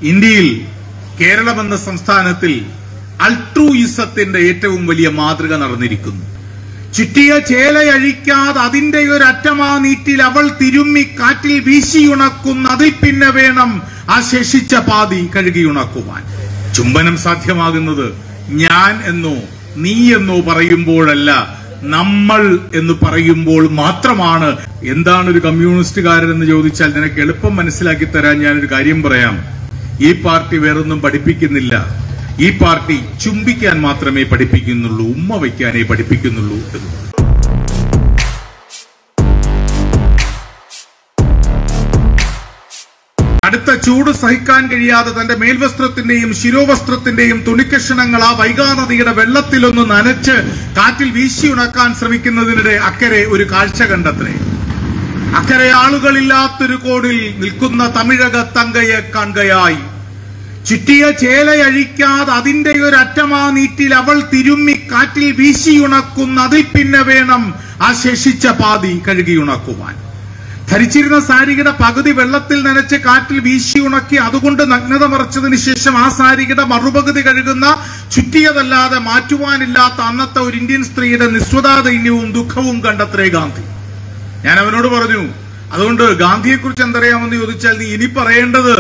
ഇന്ത്യയിൽ കേരളമെന്ന സംസ്ഥാനത്തിൽ അൾട്രൂയിസത്തിന്റെ ഏറ്റവും വലിയ മാതൃക നടന്നിരിക്കുന്നു ചുറ്റിയ ചേലയഴിക്കാതെ അതിന്റെ ഒരു അറ്റമാ നീറ്റിൽ അവൾ തിരുമ്മി കാറ്റിൽ വീശിയുണക്കുന്ന അതിൽ പിന്നെ വേണം ആ ശേഷിച്ച പാതി കഴുകിയുണക്കുവാൻ ചുംബനം സാധ്യമാകുന്നത് ഞാൻ എന്നോ നീ എന്നോ പറയുമ്പോഴല്ല നമ്മൾ എന്ന് പറയുമ്പോൾ മാത്രമാണ് എന്താണ് ഒരു കമ്മ്യൂണിസ്റ്റുകാരൻ എന്ന് ചോദിച്ചാൽ നിനക്ക് എളുപ്പം മനസ്സിലാക്കി തരാൻ ഞാനൊരു കാര്യം പറയാം ഈ പാർട്ടി വേറൊന്നും പഠിപ്പിക്കുന്നില്ല ഈ പാർട്ടി ചുംബിക്കാൻ മാത്രമേ പഠിപ്പിക്കുന്നുള്ളൂ ഉമ്മ വയ്ക്കാനേ പഠിപ്പിക്കുന്നുള്ളൂ എന്ന്. അടുത്ത ചൂട് സഹിക്കാൻ കഴിയാതെ തന്റെ മേൽവസ്ത്രത്തിന്റെയും ശിരോവസ്ത്രത്തിന്റെയും തുണിക്കഷണങ്ങൾ ആ വൈകാനദിയുടെ വെള്ളത്തിലൊന്ന് നനച്ച് കാറ്റിൽ വീശിയുണക്കാൻ ശ്രമിക്കുന്നതിനിടെ അക്കരെ ഒരു കാഴ്ച കണ്ടത്രേ അക്കരെ ആളുകളില്ലാത്തൊരു കോണിൽ നിൽക്കുന്ന തമിഴക തങ്കയെ കാണുകയായി ചുറ്റിയ ചേലയഴിക്കാതെ അതിന്റെ ഒരു അറ്റമാ നീറ്റിൽ അവൾ തിരുമ്മി കാറ്റിൽ വീശിയുണക്കുന്ന അതിൽ പിന്നെ വേണം ആ ശേഷിച്ച പാതി കഴുകിയുണക്കുവാൻ ധരിച്ചിരുന്ന സാരിയുടെ പകുതി വെള്ളത്തിൽ നനച്ച് കാറ്റിൽ വീശിയുണക്കി അതുകൊണ്ട് നഗ്നത മറച്ചതിന് ശേഷം ആ സാരിയുടെ മറുപകുതി കഴുകുന്ന ചുറ്റിയതല്ലാതെ മാറ്റുവാനില്ലാത്ത അന്നത്തെ ഒരു ഇന്ത്യൻ സ്ത്രീയുടെ നിസ്വതാദൈന്യവും ദുഃഖവും കണ്ടത്രേ ഗാന്ധി ഞാൻ അവനോട് പറഞ്ഞു അതുകൊണ്ട് ഗാന്ധിയെ കുറിച്ച് എന്തറിയാമെന്ന് ചോദിച്ചാൽ നീ ഇനി പറയേണ്ടത്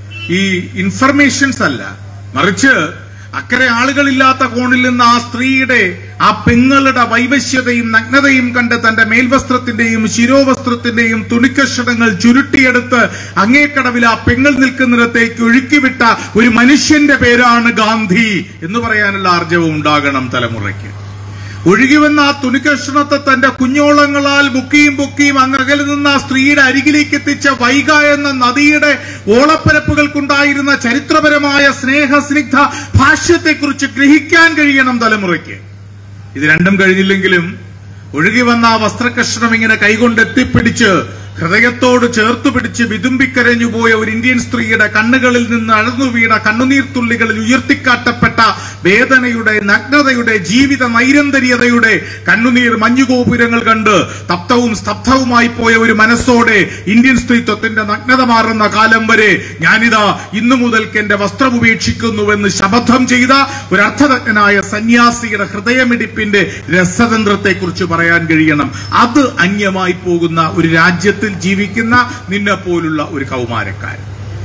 ഈ ഇൻഫർമേഷൻസ് അല്ല മറിച്ച് അക്കരെ ആളുകളില്ലാത്ത കോണിൽ നിന്ന് ആ സ്ത്രീയുടെ ആ പെങ്ങളുടെ വൈവശ്യതയും നഗ്നതയും കണ്ട് തന്റെ മേൽവസ്ത്രത്തിന്റെയും ശിരോവസ്ത്രത്തിന്റെയും തുണിക്കഷണങ്ങൾ ചുരുട്ടിയെടുത്ത് അങ്ങേക്കടവിൽ ആ പെങ്ങൾ നിൽക്കുന്നിടത്തേക്ക് ഒഴുക്കിവിട്ട ഒരു മനുഷ്യന്റെ പേരാണ് ഗാന്ധി എന്ന് പറയാനുള്ള ആർജവം ഉണ്ടാകണം തലമുറയ്ക്ക് ഒഴുകിവന്ന ആ തുണിക്കഷണത്തെ തന്റെ കുഞ്ഞോളങ്ങളാൽ മുക്കിയും പൊക്കിയും അങ്ങകലിൽ നിന്ന് ആ സ്ത്രീയുടെ അരികിലേക്ക് എത്തിച്ച വൈക എന്ന നദിയുടെ ഓളപ്പരപ്പുകൾക്കുണ്ടായിരുന്ന ചരിത്രപരമായ സ്നേഹസ്നിഗ്ധ ഭാഷ്യത്തെക്കുറിച്ച് ഗ്രഹിക്കാൻ കഴിയണം തലമുറയ്ക്ക് ഇത് രണ്ടും കഴിഞ്ഞില്ലെങ്കിലും ഒഴുകി വന്ന ആ വസ്ത്രകഷ്ണം ഇങ്ങനെ കൈകൊണ്ട് എത്തിപ്പിടിച്ച് ഹൃദയത്തോട് ചേർത്തു പിടിച്ച് വിതുമ്പിക്കരഞ്ഞു പോയ ഒരു ഇന്ത്യൻ സ്ത്രീയുടെ കണ്ണുകളിൽ നിന്ന് അഴന്നു വീണ കണ്ണുനീർത്തുള്ളികളിൽ ഉയർത്തിക്കാട്ടപ്പെട്ട വേദനയുടെ നഗ്നതയുടെ ജീവിത നൈരന്തര്യതയുടെ കണ്ണുനീർ മഞ്ഞുഗോപുരങ്ങൾ കണ്ട് തപ്തവും സ്തബ്ധവുമായി പോയ ഒരു മനസ്സോടെ ഇന്ത്യൻ സ്ത്രീത്വത്തിന്റെ നഗ്നത മാറുന്ന കാലം വരെ ഞാനിതാ ഇന്നു മുതൽക്ക് എന്റെ വസ്ത്രം ഉപേക്ഷിക്കുന്നുവെന്ന് ശപഥം ചെയ്ത ഒരു അർത്ഥതജ്ഞനായ സന്യാസിയുടെ ഹൃദയമിടിപ്പിന്റെ രസതന്ത്രത്തെക്കുറിച്ച് പറയാൻ കഴിയണം അത് അന്യമായി പോകുന്ന ഒരു രാജ്യത്തിൽ ജീവിക്കുന്ന നിന്നെ പോലുള്ള ഒരു കൗമാരക്കാരൻ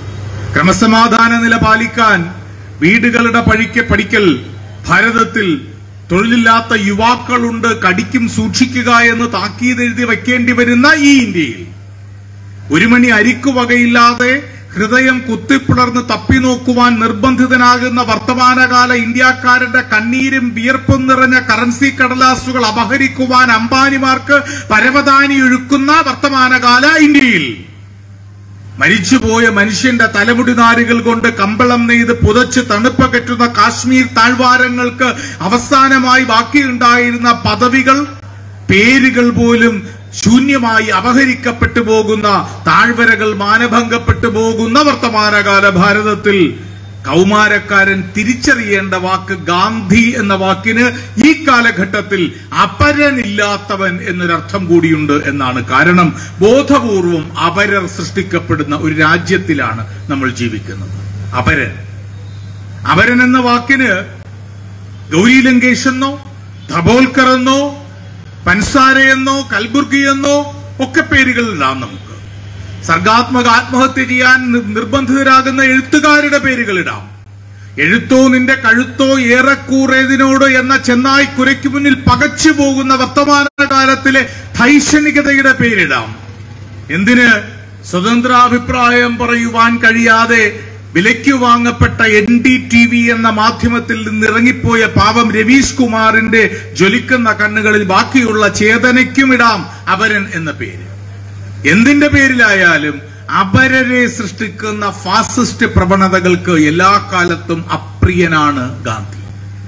ക്രമസമാധാന നില പാലിക്കാൻ വീടുകളുടെ പഴിക്ക് പഠിക്കൽ ഭാരതത്തിൽ തൊഴിലില്ലാത്ത യുവാക്കളുണ്ട് കടിക്കും സൂക്ഷിക്കുക എന്ന് താക്കീത് എഴുതി വയ്ക്കേണ്ടി വരുന്ന ഈ ഇന്ത്യയിൽ ഒരു മണി അരിക്കു വകയില്ലാതെ ഹൃദയം കുത്തിപ്പിളർന്ന് തപ്പി നോക്കുവാൻ നിർബന്ധിതനാകുന്ന വർത്തമാനകാല ഇന്ത്യക്കാരുടെ കണ്ണീരും വിയർപ്പും നിറഞ്ഞ കറൻസി കടലാസുകൾ അപഹരിക്കുവാൻ അംബാനിമാർക്ക് പരവതാനി ഒഴുക്കുന്ന വർത്തമാനകാല ഇന്ത്യയിൽ മരിച്ചുപോയ മനുഷ്യന്റെ തലമുടി നാരുകൾ കൊണ്ട് കമ്പളം നെയ്ത് പുതച്ച് തണുപ്പ് കെട്ടുന്ന കാശ്മീർ താഴ്വാരങ്ങൾക്ക് അവസാനമായി ബാക്കിയുണ്ടായിരുന്ന പദവികൾ പേരുകൾ പോലും ശൂന്യമായി അപഹരിക്കപ്പെട്ടു പോകുന്ന താഴ്വരകൾ മാനഭംഗപ്പെട്ടു പോകുന്ന വർത്തമാനകാല ഭാരതത്തിൽ കൗമാരക്കാരൻ തിരിച്ചറിയേണ്ട വാക്ക് ഗാന്ധി എന്ന വാക്കിന് ഈ കാലഘട്ടത്തിൽ അപരനില്ലാത്തവൻ എന്നൊരർത്ഥം കൂടിയുണ്ട് എന്നാണ് കാരണം ബോധപൂർവം അപരർ സൃഷ്ടിക്കപ്പെടുന്ന ഒരു രാജ്യത്തിലാണ് നമ്മൾ ജീവിക്കുന്നത് അപരൻ അപരൻ എന്ന വാക്കിന് ഗൗരി ലങ്കേഷ് എന്നോ ധബോൽക്കർ എന്നോ പൻസാര എന്നോ കൽബുർഗി എന്നോ ഒക്കെ പേരുകൾ ഇടാം നമുക്ക് സർഗാത്മക ആത്മഹത്യ ചെയ്യാൻ നി- നിർബന്ധിതരാകുന്ന എഴുത്തുകാരുടെ പേരുകൾ ഇടാം എഴുത്തോ നിന്റെ കഴുത്തോ ഏറെക്കൂറേതിനോട് എന്ന ചെന്നായി കുരയ്ക്ക് മുന്നിൽ പകച്ചു പോകുന്ന വർത്തമാനകാലത്തിലെ ധൈഷണികതയുടെ പേരിടാം എന്തിന് സ്വതന്ത്രാഭിപ്രായം പറയുവാൻ കഴിയാതെ വിലയ്ക്ക് വാങ്ങപ്പെട്ട എൻ ഡി ടി വി എന്ന മാധ്യമത്തിൽ നിന്ന് ഇറങ്ങിപ്പോയ പാവം രവീഷ് കുമാറിന്റെ ജ്വലിക്കുന്ന കണ്ണുകളിൽ ബാക്കിയുള്ള ചേതനയ്ക്കും ഇടാം അപരൻ എന്ന പേര് എന്തിന്റെ പേരിലായാലും അപരരെ സൃഷ്ടിക്കുന്ന ഫാസിസ്റ്റ് പ്രവണതകൾക്ക് എല്ലാ കാലത്തും അപ്രിയനാണ് ഗാന്ധി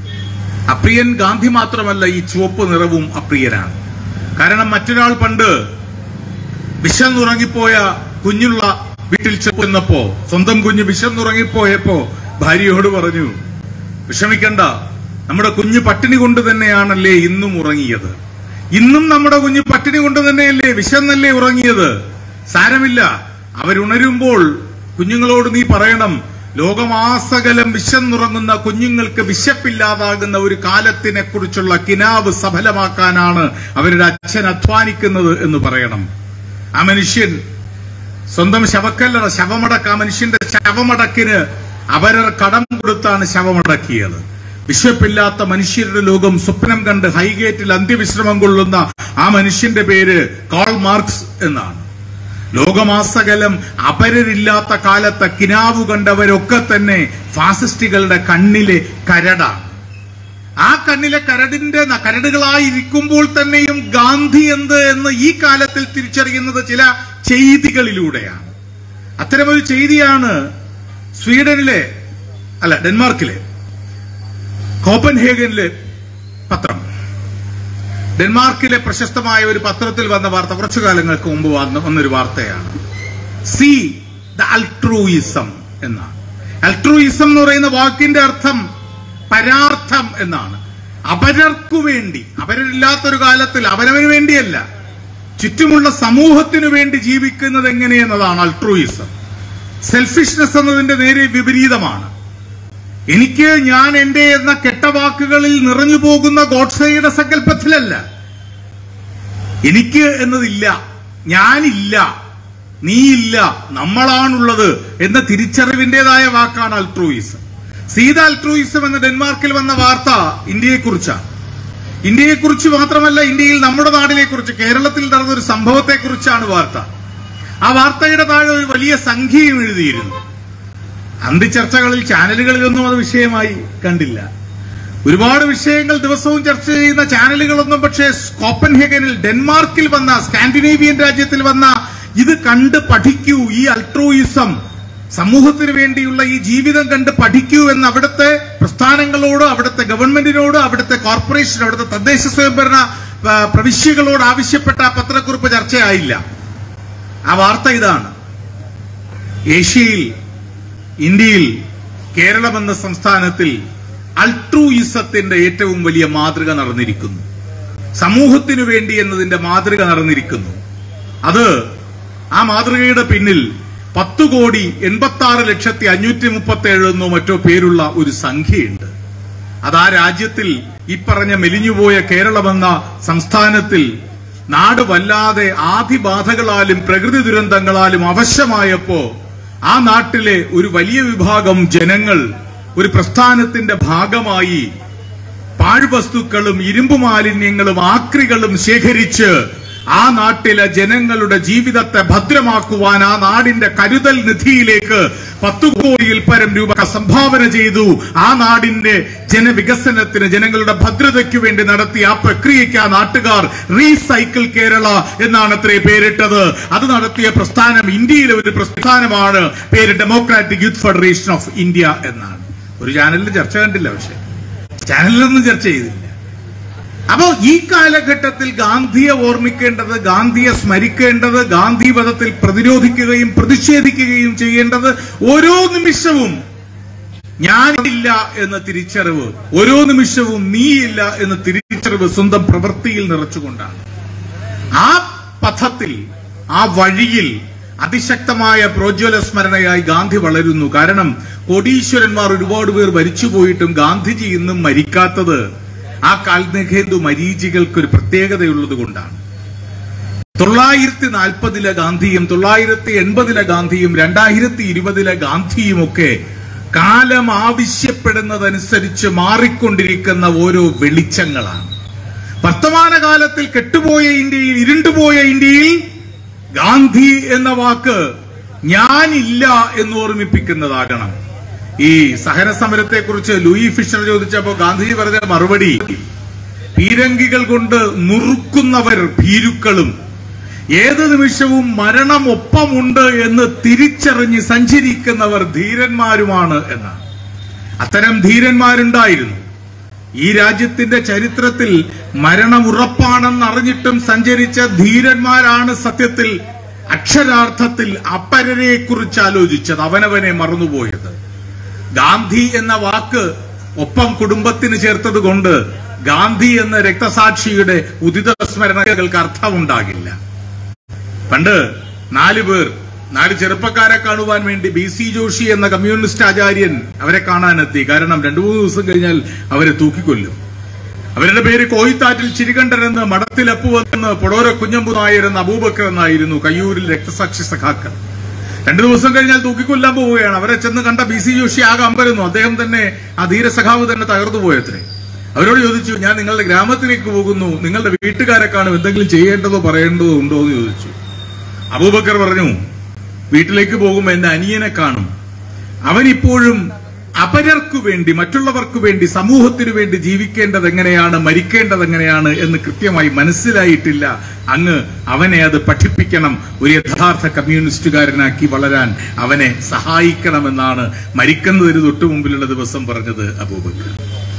അപ്രിയൻ ഗാന്ധി മാത്രമല്ല ഈ ചുവപ്പ് നിറവും അപ്രിയനാണ് കാരണം മറ്റൊരാൾ പണ്ട് വിശന്നുറങ്ങിപ്പോയ കുഞ്ഞുള്ള വീട്ടിൽ ചെന്നപ്പോ സ്വന്തം കുഞ്ഞ് വിശന്നുറങ്ങിപ്പോയപ്പോ ഭാര്യയോട് പറഞ്ഞു വിഷമിക്കണ്ട നമ്മുടെ കുഞ്ഞ് പട്ടിണി കൊണ്ട് തന്നെയാണല്ലേ ഇന്നും ഉറങ്ങിയത് ഇന്നും നമ്മുടെ കുഞ്ഞ് പട്ടിണി കൊണ്ട് തന്നെയല്ലേ വിശന്നല്ലേ ഉറങ്ങിയത് സാരമില്ല അവരുണരുമ്പോൾ കുഞ്ഞുങ്ങളോട് നീ പറയണം ലോകമാസകലം വിശന്നുറങ്ങുന്ന കുഞ്ഞുങ്ങൾക്ക് വിശപ്പില്ലാതാകുന്ന ഒരു കാലത്തിനെ കുറിച്ചുള്ള കിനാവ് സഫലമാക്കാനാണ് അവരുടെ അച്ഛൻ അധ്വാനിക്കുന്നത് എന്ന് പറയണം ആ മനുഷ്യൻ സ്വന്തം ശവക്കല്ലറ ശവമടക്ക് ആ മനുഷ്യന്റെ ശവമടക്കിന് അവരർ കടം കൊടുത്താണ് ശവമടക്കിയത് വിശപ്പില്ലാത്ത മനുഷ്യരുടെ ലോകം സ്വപ്നം കണ്ട് ഹൈഗേറ്റിൽ അന്ത്യവിശ്രമം കൊള്ളുന്ന ആ മനുഷ്യന്റെ പേര് കാൾ മാർക്സ് എന്നാണ് ലോകമാസകലം അപരരില്ലാത്ത കാലത്ത് കിനാവു കണ്ടവരൊക്കെ തന്നെ ഫാസിസ്റ്റുകളുടെ കണ്ണിലെ കരടാണ് ആ കണ്ണിലെ കരടിന്റെ ന- കരടുകളായിരിക്കുമ്പോൾ തന്നെയും ഗാന്ധി എന്ത് എന്ന് ഈ കാലത്തിൽ തിരിച്ചറിയുന്നത് ചില ചെയ്തികളിലൂടെയാണ് അത്തരമൊരു ചെയ്തിയാണ് സ്വീഡനിലെ അല്ല ഡെൻമാർക്കിലെ കോപ്പൻഹേഗനിലെ പത്രം ഡെൻമാർക്കിലെ പ്രശസ്തമായ ഒരു പത്രത്തിൽ വന്ന വാർത്ത കുറച്ചു കാലങ്ങൾക്ക് മുമ്പ് വന്ന വന്നൊരു വാർത്തയാണ് സി ദ അൾട്രൂയിസം എന്നാണ് അൾട്രൂയിസം എന്ന് പറയുന്ന വാക്കിന്റെ അർത്ഥം പരാർത്ഥം എന്നാണ് അപരർക്കു വേണ്ടി അപരരില്ലാത്തൊരു കാലത്തിൽ അവനവന് വേണ്ടിയല്ല ചുറ്റുമുള്ള സമൂഹത്തിനു വേണ്ടി ജീവിക്കുന്നത് എങ്ങനെയെന്നതാണ് അൾട്രൂയിസം സെൽഫിഷ്നെസ് എന്നതിന്റെ നേരെ വിപരീതമാണ് എനിക്ക് ഞാൻ എന്റെ എന്ന കെട്ടവാക്കുകളിൽ നിറഞ്ഞു പോകുന്ന ഗോഡ്സയുടെ സങ്കല്പത്തിലല്ല എനിക്ക് എന്നതില്ല ഞാനില്ല നീയില്ല നമ്മളാണുള്ളത് എന്ന തിരിച്ചറിവിന്റേതായ വാക്കാണ് അൾട്രൂയിസം സീത അൾട്രൂയിസം എന്ന ഡെൻമാർക്കിൽ വന്ന വാർത്ത ഇന്ത്യയെക്കുറിച്ചാണ് ഇന്ത്യയെക്കുറിച്ച് മാത്രമല്ല ഇന്ത്യയിൽ നമ്മുടെ നാടിനെ കുറിച്ച് കേരളത്തിൽ നടന്ന ഒരു സംഭവത്തെക്കുറിച്ചാണ് വാർത്ത ആ വാർത്തയുടെ താഴെ ഒരു വലിയ സംഖ്യയും എഴുതിയിരുന്നു അന്തിച്ചർച്ചകളിൽ ചാനലുകളിലൊന്നും അത് വിഷയമായി കണ്ടില്ല ഒരുപാട് വിഷയങ്ങൾ ദിവസവും ചർച്ച ചെയ്യുന്ന ചാനലുകളൊന്നും പക്ഷേ കോപ്പൻഹേഗനിൽ ഡെൻമാർക്കിൽ വന്ന സ്കാൻഡിനേവിയൻ രാജ്യത്തിൽ വന്ന ഇത് കണ്ട് പഠിക്കൂ ഈ അൾട്രോയിസം സമൂഹത്തിന് വേണ്ടിയുള്ള ഈ ജീവിതം കണ്ട് പഠിക്കൂ എന്ന് അവിടുത്തെ പ്രസ്ഥാനങ്ങളോട് അവിടുത്തെ ഗവൺമെന്റിനോട് അവിടുത്തെ കോർപ്പറേഷൻ അവിടുത്തെ തദ്ദേശ സ്വയംഭരണ ആ, പ്രവിശ്യകളോട് ആവശ്യപ്പെട്ട ആ പത്രക്കുറിപ്പ് ചർച്ചയായില്ല ആ വാർത്ത ഇതാണ് ഏഷ്യയിൽ ഇന്ത്യയിൽ കേരളം എന്ന സംസ്ഥാനത്തിൽ അൾട്രൂയിസത്തിന്റെ ഏറ്റവും വലിയ മാതൃക നടന്നിരിക്കുന്നു സമൂഹത്തിനു വേണ്ടി എന്നതിന്റെ മാതൃക നടന്നിരിക്കുന്നു അത് ആ മാതൃകയുടെ പിന്നിൽ പത്ത് കോടി എൺപത്തി ആറ് ലക്ഷത്തി അഞ്ഞൂറ്റി മുപ്പത്തി ഏഴ് എന്നോ മറ്റോ പേരുള്ള ഒരു സംഖ്യയുണ്ട് അത് ആ രാജ്യത്തിൽ ഈ പറഞ്ഞ മെലിഞ്ഞുപോയ കേരളമെന്ന സംസ്ഥാനത്തിൽ നാട് വല്ലാതെ ആദിബാധകളാലും പ്രകൃതി ദുരന്തങ്ങളാലും അവശമായപ്പോ ആ നാട്ടിലെ ഒരു വലിയ വിഭാഗം ജനങ്ങൾ ഒരു പ്രസ്ഥാനത്തിന്റെ ഭാഗമായി പാഴ്വസ്തുക്കളും ഇരുമ്പു മാലിന്യങ്ങളും ആക്രികളും ശേഖരിച്ച് ആ നാട്ടിലെ ജനങ്ങളുടെ ജീവിതത്തെ ഭദ്രമാക്കുവാൻ ആ നാടിന്റെ കരുതൽ നിധിയിലേക്ക് പത്തു കോടിയിൽ പരം രൂപ സംഭാവന ചെയ്തു ആ നാടിന്റെ ജനവികസനത്തിന് ജനങ്ങളുടെ ഭദ്രതയ്ക്ക് വേണ്ടി നടത്തിയ ആ പ്രക്രിയയ്ക്ക് ആ നാട്ടുകാർ റീസൈക്കിൾ കേരള എന്നാണ് അത്രേ പേരിട്ടത് അത് നടത്തിയ പ്രസ്ഥാനം ഇന്ത്യയിലെ ഒരു പ്രസ്ഥാനമാണ് പേര് Democratic Youth Federation of India എന്നാണ് ഒരു ചാനലിൽ ചർച്ച കണ്ടില്ല പക്ഷേ ചാനലിലൊന്നും ചർച്ച ചെയ്തില്ല അപ്പോ ഈ കാലഘട്ടത്തിൽ ഗാന്ധിയെ ഓർമ്മിക്കേണ്ടത് ഗാന്ധിയെ സ്മരിക്കേണ്ടത് ഗാന്ധി വധത്തിൽ പ്രതിരോധിക്കുകയും പ്രതിഷേധിക്കുകയും ചെയ്യേണ്ടത് ഓരോ നിമിഷവും ഞാനില്ല എന്ന തിരിച്ചറിവ് ഓരോ നിമിഷവും നീയില്ല എന്ന തിരിച്ചറിവ് സ്വന്തം പ്രവൃത്തിയിൽ നിറച്ചുകൊണ്ടാണ് ആ പഥത്തിൽ ആ വഴിയിൽ അതിശക്തമായ പ്രോജ്വല സ്മരണയായി ഗാന്ധി വളരുന്നു കാരണം കോടീശ്വരന്മാർ ഒരുപാട് പേർ മരിച്ചുപോയിട്ടും ഗാന്ധിജി ഇന്നും മരിക്കാത്തത് ആ കാൽനഖേന്ദു മരീചികൾക്ക് ഒരു പ്രത്യേകതയുള്ളത് കൊണ്ടാണ് തൊള്ളായിരത്തി നാൽപ്പതിലെ ഗാന്ധിയും തൊള്ളായിരത്തി എൺപതിലെ ഗാന്ധിയും രണ്ടായിരത്തി ഇരുപതിലെ ഗാന്ധിയും ഒക്കെ കാലം ആവശ്യപ്പെടുന്നതനുസരിച്ച് മാറിക്കൊണ്ടിരിക്കുന്ന ഓരോ വെളിച്ചങ്ങളാണ് വർത്തമാനകാലത്തിൽ കെട്ടുപോയ ഇന്ത്യയിൽ ഇരുണ്ടുപോയ ഇന്ത്യയിൽ ഗാന്ധി എന്ന വാക്ക് ഞാനില്ല എന്ന് ഓർമ്മിപ്പിക്കുന്നതാകണം ഈ സഹന സമരത്തെ കുറിച്ച് ലൂയി ഫിഷർ ചോദിച്ചപ്പോ ഗാന്ധിജി പറഞ്ഞ മറുപടി പീരങ്കികൾ കൊണ്ട് നുറുക്കുന്നവർ ഭീരുക്കളും ഏത് നിമിഷവും മരണം ഒപ്പമുണ്ട് എന്ന് തിരിച്ചറിഞ്ഞ് സഞ്ചരിക്കുന്നവർ ധീരന്മാരുമാണ് എന്നാണ് അത്തരം ധീരന്മാരുണ്ടായിരുന്നു ഈ രാജ്യത്തിന്റെ ചരിത്രത്തിൽ മരണം ഉറപ്പാണെന്ന് അറിഞ്ഞിട്ടും സഞ്ചരിച്ച ധീരന്മാരാണ് സത്യത്തിൽ അക്ഷരാർത്ഥത്തിൽ അപരരെ കുറിച്ച് ആലോചിച്ചത് അവനവനെ മറന്നുപോയത് ഗാന്ധി എന്ന വാക്ക് ഒപ്പം കുടുംബത്തിന് ചേർത്തത് കൊണ്ട് ഗാന്ധി എന്ന രക്തസാക്ഷിയുടെ ഉദിത സ്മരണകൾക്ക് അർത്ഥമുണ്ടാകില്ല പണ്ട് നാലു പേർ നാല് ചെറുപ്പക്കാരെ കാണുവാൻ വേണ്ടി ബി സി ജോഷി എന്ന കമ്മ്യൂണിസ്റ്റ് ആചാര്യൻ അവരെ കാണാനെത്തി കാരണം രണ്ടു മൂന്ന് ദിവസം കഴിഞ്ഞാൽ അവരെ തൂക്കിക്കൊല്ലും അവരുടെ പേര് കോയിത്താറ്റിൽ ചിരികണ്ഠൻ എന്ന് മഠത്തിൽ അപ്പുവെന്ന് പൊടോര കുഞ്ഞമ്പു നായർ എന്ന അബൂബക്കർ എന്നായിരുന്നു കയ്യൂരിൽ രക്തസാക്ഷി സഖാക്കൾ രണ്ടു ദിവസം കഴിഞ്ഞാൽ തൂക്കിക്കൊല്ലാൻ പോവുകയാണ് അവരെ ചെന്ന് കണ്ട ബി സി ജോഷി ആകെ അമ്പരുന്നു അദ്ദേഹം തന്നെ ആ ധീരസഖാവ് തന്നെ തകർന്നു പോയത്രേ അവരോട് ചോദിച്ചു ഞാൻ നിങ്ങളുടെ ഗ്രാമത്തിലേക്ക് പോകുന്നു നിങ്ങളുടെ വീട്ടുകാരെ കാണും എന്തെങ്കിലും ചെയ്യേണ്ടതോ പറയേണ്ടതോ ഉണ്ടോ എന്ന് ചോദിച്ചു അബൂബക്കർ പറഞ്ഞു വീട്ടിലേക്ക് പോകുമ്പോൾ എന്റെ അനിയനെ കാണും അവൻ ഇപ്പോഴും അപരർക്കു വേണ്ടി മറ്റുള്ളവർക്കു വേണ്ടി സമൂഹത്തിനു വേണ്ടി ജീവിക്കേണ്ടത് എങ്ങനെയാണ് മരിക്കേണ്ടത് എങ്ങനെയാണ് എന്ന് കൃത്യമായി മനസ്സിലായിട്ടില്ല അങ്ങ് അവനെ അത് പഠിപ്പിക്കണം ഒരു യഥാർത്ഥ കമ്മ്യൂണിസ്റ്റുകാരനാക്കി വളരാൻ അവനെ സഹായിക്കണമെന്നാണ് മരിക്കുന്നതിന് തൊട്ടു മുമ്പിലുള്ള ദിവസം പറഞ്ഞത് അബൂബക്കർ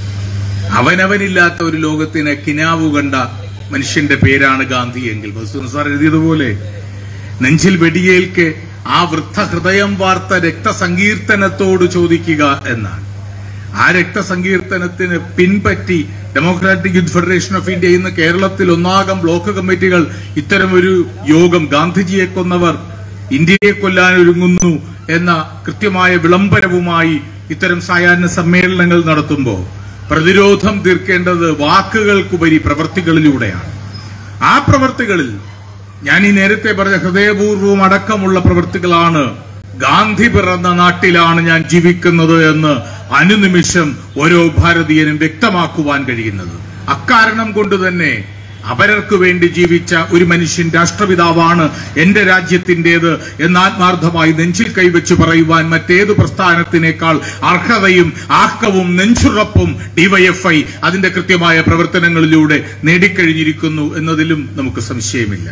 അവനവനില്ലാത്ത ഒരു ലോകത്തിന് കിനാവു കണ്ട മനുഷ്യന്റെ പേരാണ് ഗാന്ധി എങ്കിൽ മസൂർ സാർ എഴുതിയതുപോലെ നെഞ്ചിൽ വെടിയേൽക്ക് ആ വൃദ്ധ ഹൃദയം വാർത്ത രക്തസങ്കീർത്തനത്തോട് ചോദിക്കുക എന്നാണ് ആ രക്തസങ്കീർത്തനത്തിന് പിൻപറ്റി Democratic Youth Federation of India ഇന്ന് കേരളത്തിൽ ഒന്നാകം ബ്ലോക്ക് കമ്മിറ്റികൾ ഇത്തരം ഒരു യോഗം ഗാന്ധിജിയെ കൊന്നവർ ഇന്ത്യയെ കൊല്ലാൻ ഒരുങ്ങുന്നു എന്ന കൃത്യമായ വിളംബരവുമായി ഇത്തരം സായാഹ്ന സമ്മേളനങ്ങൾ നടത്തുമ്പോൾ പ്രതിരോധം തീർക്കേണ്ടത് വാക്കുകൾക്കുപരി പ്രവൃത്തികളിലൂടെയാണ് ആ പ്രവൃത്തികളിൽ ഞാൻ ഈ നേരത്തെ പറഞ്ഞ ഹൃദയപൂർവ്വം അടക്കമുള്ള പ്രവൃത്തികളാണ് ഗാന്ധി പിറന്ന നാട്ടിലാണ് ഞാൻ ജീവിക്കുന്നത് എന്ന് അനുനിമിഷം ഓരോ ഭാരതീയനും വ്യക്തമാക്കുവാൻ കഴിയുന്നത് അക്കാരണം കൊണ്ട് തന്നെ അപരർക്കു വേണ്ടി ജീവിച്ച ഒരു മനുഷ്യൻ രാഷ്ട്രപിതാവാണ് എന്റെ രാജ്യത്തിന്റേത് എന്ന് ആത്മാർത്ഥമായി നെഞ്ചിൽ കൈവച്ച് പറയുവാൻ മറ്റേത് പ്രസ്ഥാനത്തിനേക്കാൾ അർഹതയും ആക്കവും നെഞ്ചുറപ്പും ഡിവൈഎഫ്ഐ അതിന്റെ കൃത്യമായ പ്രവർത്തനങ്ങളിലൂടെ നേടിക്കഴിഞ്ഞിരിക്കുന്നു എന്നതിലും നമുക്ക് സംശയമില്ല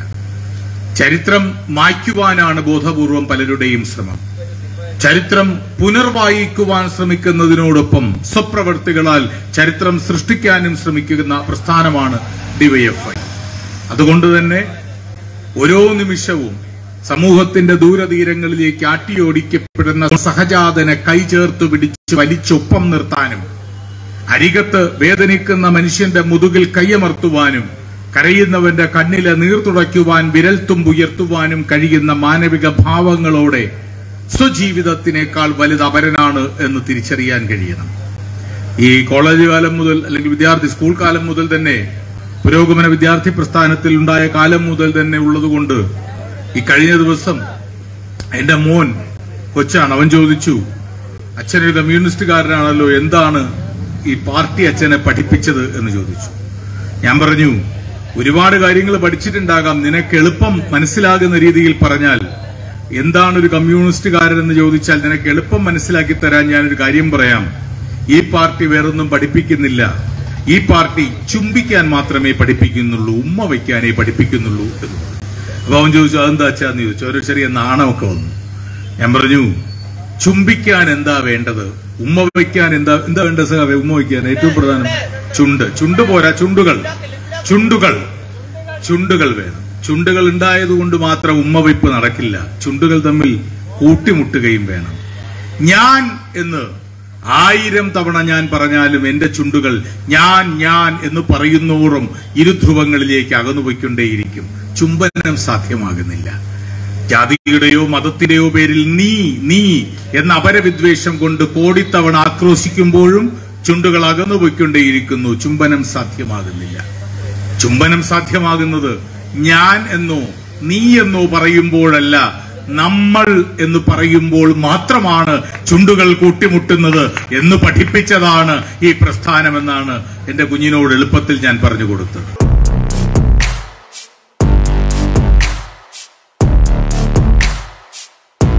ചരിത്രം മായ്ക്കുവാനാണ് ബോധപൂർവം പലരുടെയും ശ്രമം ചരിത്രം പുനർവായിക്കുവാൻ ശ്രമിക്കുന്നതിനോടൊപ്പം സ്വപ്രവർത്തികളാൽ ചരിത്രം സൃഷ്ടിക്കാനും ശ്രമിക്കുന്ന പ്രസ്ഥാനമാണ് ഡിവൈഎഫ്ഐ അതുകൊണ്ട് തന്നെ ഓരോ നിമിഷവും സമൂഹത്തിന്റെ ദൂരതീരങ്ങളിലേക്ക് ആട്ടിയോടിക്കപ്പെടുന്ന സഹജാതനെ കൈചേർത്ത് പിടിച്ച് വലിച്ചൊപ്പം നിർത്താനും അരികത്ത് വേദനിക്കുന്ന മനുഷ്യന്റെ മുതുകിൽ കയ്യമർത്തുവാനും കരയുന്നവന്റെ കണ്ണിലെ നീർത്തുടയ്ക്കുവാൻ വിരൽത്തുമ്പുയർത്തുവാനും കഴിയുന്ന മാനവിക ഭാവങ്ങളോടെ സ്വജീവിതത്തിനേക്കാൾ വലുത് അപരനാണ് എന്ന് തിരിച്ചറിയാൻ കഴിയണം ഈ കോളേജ് കാലം മുതൽ അല്ലെങ്കിൽ വിദ്യാർത്ഥി സ്കൂൾ കാലം മുതൽ തന്നെ പുരോഗമന വിദ്യാർത്ഥി പ്രസ്ഥാനത്തിൽ ഉണ്ടായ കാലം മുതൽ തന്നെ ഉള്ളതുകൊണ്ട് ഈ കഴിഞ്ഞ ദിവസം എന്റെ മോൻ കൊച്ചാണ് അവൻ ചോദിച്ചു അച്ഛനൊരു കമ്മ്യൂണിസ്റ്റുകാരനാണല്ലോ എന്താണ് ഈ പാർട്ടി അച്ഛനെ പഠിപ്പിച്ചത് എന്ന് ചോദിച്ചു ഞാൻ പറഞ്ഞു ഒരുപാട് കാര്യങ്ങൾ പഠിച്ചിട്ടുണ്ടാകാം നിനക്ക് എളുപ്പം മനസ്സിലാകുന്ന രീതിയിൽ പറഞ്ഞാൽ എന്താണ് ഒരു കമ്മ്യൂണിസ്റ്റുകാരൻ എന്ന് ചോദിച്ചാൽ നിനക്ക് എളുപ്പം മനസ്സിലാക്കി തരാൻ ഞാനൊരു കാര്യം പറയാം ഈ പാർട്ടി വേറൊന്നും പഠിപ്പിക്കുന്നില്ല ഈ പാർട്ടി ചുംബിക്കാൻ മാത്രമേ പഠിപ്പിക്കുന്നുള്ളൂ ഉമ്മ വയ്ക്കാനേ പഠിപ്പിക്കുന്നുള്ളൂ എന്ന് പറഞ്ഞു. അപ്പൊ അവൻ ചോദിച്ചു അതെന്താ അച്ഛാന്ന് ചോദിച്ചു ഒരു ചെറിയ നാണമൊക്കെ വന്നു ഞാൻ പറഞ്ഞു ചുംബിക്കാൻ എന്താ വേണ്ടത് ഉമ്മ വയ്ക്കാൻ എന്താ എന്താ വേണ്ടത് സഹാബേ ഉമ്മ വയ്ക്കാൻ ഏറ്റവും പ്രധാനം ചുണ്ട് ചുണ്ട് പോരാ ചുണ്ടുകൾ ചുണ്ടുകൾ ചുണ്ടുകൾ വേണം ചുണ്ടുകൾ ഉണ്ടായതുകൊണ്ട് മാത്രം ഉമ്മ വയ്പ് നടക്കില്ല ചുണ്ടുകൾ തമ്മിൽ കൂട്ടിമുട്ടുകയും വേണം ഞാൻ എന്ന് ആയിരം തവണ ഞാൻ പറഞ്ഞാലും എന്റെ ചുണ്ടുകൾ ഞാൻ ഞാൻ എന്ന് പറയുന്നോറും ഇരുധ്രുവങ്ങളിലേക്ക് അകന്നുപോയിക്കൊണ്ടേയിരിക്കും ചുംബനം സാധ്യമാകുന്നില്ല ജാതിയുടെയോ മതത്തിന്റെയോ പേരിൽ നീ നീ എന്ന അപരവിദ്വേഷം കൊണ്ട് കോടിത്തവണ ആക്രോശിക്കുമ്പോഴും ചുണ്ടുകൾ അകന്നുപോയിക്കൊണ്ടേയിരിക്കുന്നു ചുംബനം സാധ്യമാകുന്നില്ല ചുംബനം സാധ്യമാകുന്നത് ഞാൻ എന്നോ നീ എന്നോ പറയുമ്പോഴല്ല നമ്മൾ എന്ന് പറയുമ്പോൾ മാത്രമാണ് ചുണ്ടുകൾ കൂട്ടിമുട്ടുന്നത് എന്ന് പഠിപ്പിച്ചതാണ് ഈ പ്രസ്ഥാനമെന്നാണ് എന്റെ കുഞ്ഞിനോട് എളുപ്പത്തിൽ ഞാൻ പറഞ്ഞു കൊടുത്തത്